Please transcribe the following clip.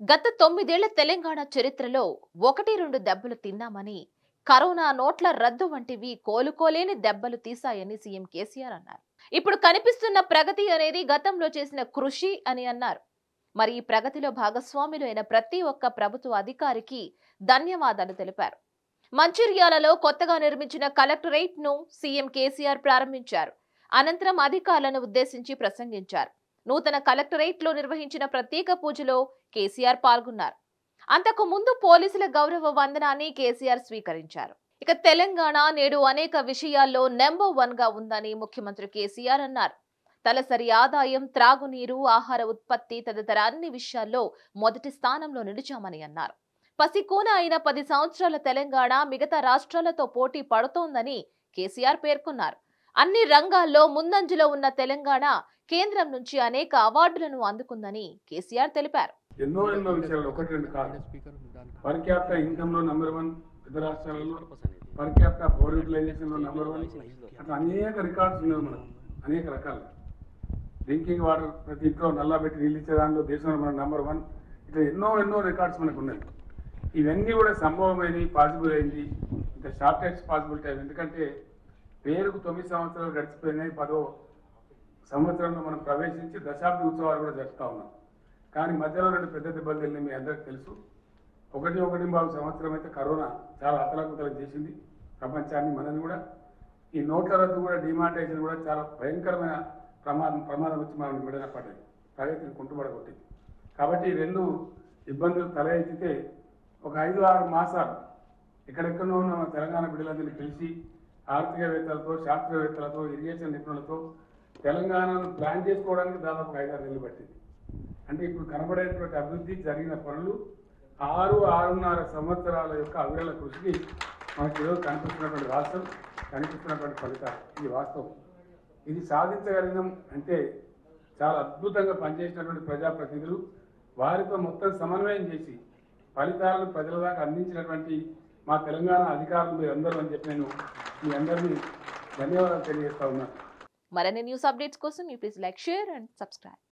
గత తొమ్మిదేళ్ల తెలంగాణ చరిత్రలో ఒకటి రెండు దెబ్బలు తిన్నామని కరోనా నోట్ల రద్దు వంటివి కోలుకోలేని దెబ్బలు తీశాయని సీఎం కేసీఆర్ అన్నారు ఇప్పుడు కనిపిస్తున్న ప్రగతి అనేది గతంలో చేసిన కృషి అని అన్నారు మరి ఈ ప్రగతిలో భాగస్వాములు అయిన ప్రతి ఒక్క ప్రభుత్వ అధికారికి ధన్యవాదాలు తెలిపారు మంచిర్యాలలో కొత్తగా నిర్మించిన కలెక్టరేట్ ను సీఎం కేసీఆర్ ప్రారంభించారు అనంతరం అధికారులను ఉద్దేశించి ప్రసంగించారు నూతన కలెక్టరేట్ లో నిర్వహించిన ప్రత్యేక పూజలో కేసీఆర్ పాల్గొన్నారు అంతకు ముందు పోలీసుల గౌరవ వందనాన్ని కేసీఆర్ స్వీకరించారు ఇక తెలంగాణ నేడు అనేక విషయాల్లో నెంబర్ వన్ గా ఉందని ముఖ్యమంత్రి కేసీఆర్ అన్నారు తలసరి ఆదాయం త్రాగునీరు ఆహార ఉత్పత్తి తదితర అన్ని విషయాల్లో మొదటి స్థానంలో నిలిచామని అన్నారు పసికోన అయిన పది సంవత్సరాల తెలంగాణ మిగతా రాష్ట్రాలతో పోటీ పడుతోందని కేసీఆర్ పేర్కొన్నారు అన్ని రంగాల్లో ముందంజలో ఉన్న తెలంగాణ కేంద్రం నుంచి అనేక అవార్డులను అందుకుందని కేసీఆర్ తెలిపారు ఎన్నో ఎన్నో విషయాలు ఒకటి రెండు కాదు పర్ క్యాపిటల్ ఇన్కమ్ లో నెంబర్ వన్ పెద్ద రాష్ట్రాలలో పర్ క్యాపిటల్ పవర్ యూటిలైజేషన్ లో నెంబర్ వన్ అట్లా అనేక రికార్డ్స్ ఉన్నాయి మనకు అనేక రకాలు డ్రింకింగ్ వాటర్ ప్రతి ఇంట్లో నల్లా పెట్టి నీళ్ళు ఇచ్చే దానిలో దేశంలో మన నెంబర్ వన్ ఇట్లా ఎన్నో ఎన్నో రికార్డ్స్ మనకు ఉన్నాయి ఇవన్నీ కూడా సంభవమైనవి పాసిబుల్ అయింది ఇంత షార్టెస్ట్ పాసిబిలిటీ అయింది ఎందుకంటే పేరుకు తొమ్మిది సంవత్సరాలు గడిచిపోయినాయి పదో సంవత్సరంలో మనం ప్రవేశించి దశాబ్ది ఉత్సవాలు కూడా జరుపుతా ఉన్నాం కానీ మధ్యలో రెండు పెద్ద దెబ్బలు తెలియని మీ అందరికీ తెలుసు ఒకటి ఒకటి బాబు సంవత్సరం అయితే కరోనా చాలా అతలాకుతలం చేసింది ప్రపంచాన్ని మనని కూడా ఈ నోట్ల రద్దు కూడా డిమానిటైజేషన్ కూడా చాలా భయంకరమైన ప్రమాదం ప్రమాదం వచ్చి మనం విడుదల పడ్డది ప్రగతిని కుంటుపడగొట్టింది కాబట్టి ఈ రెండు ఇబ్బందులు తల ఎత్తితే ఒక ఐదు ఆరు మాసాలు ఎక్కడెక్కడో ఉన్న మన తెలంగాణ బిడ్డలందరినీ పిలిచి ఆర్థికవేత్తలతో శాస్త్రవేత్తలతో ఇరిగేషన్ నిపుణులతో తెలంగాణను ప్లాన్ చేసుకోవడానికి దాదాపు ఒక ఐదారు నెలలు పట్టింది అంటే ఇప్పుడు కనబడేటువంటి అభివృద్ధి జరిగిన పనులు ఆరు ఆరున్నర సంవత్సరాల యొక్క అవిరల కృషికి మనకి ఈరోజు కనిపిస్తున్నటువంటి రాష్ట్రం కనిపిస్తున్నటువంటి ఫలితాలు ఇది వాస్తవం ఇది సాధించగలిగినాం అంటే చాలా అద్భుతంగా పనిచేసినటువంటి ప్రజాప్రతినిధులు వారితో మొత్తం సమన్వయం చేసి ఫలితాలను ప్రజల దాకా అందించినటువంటి మా తెలంగాణ అధికారులు మీరు అందరూ అని చెప్పి నేను మీ అందరినీ ధన్యవాదాలు తెలియజేస్తా ఉన్నాను మరిన్ని న్యూస్ అప్డేట్స్ కోసం you please like share and subscribe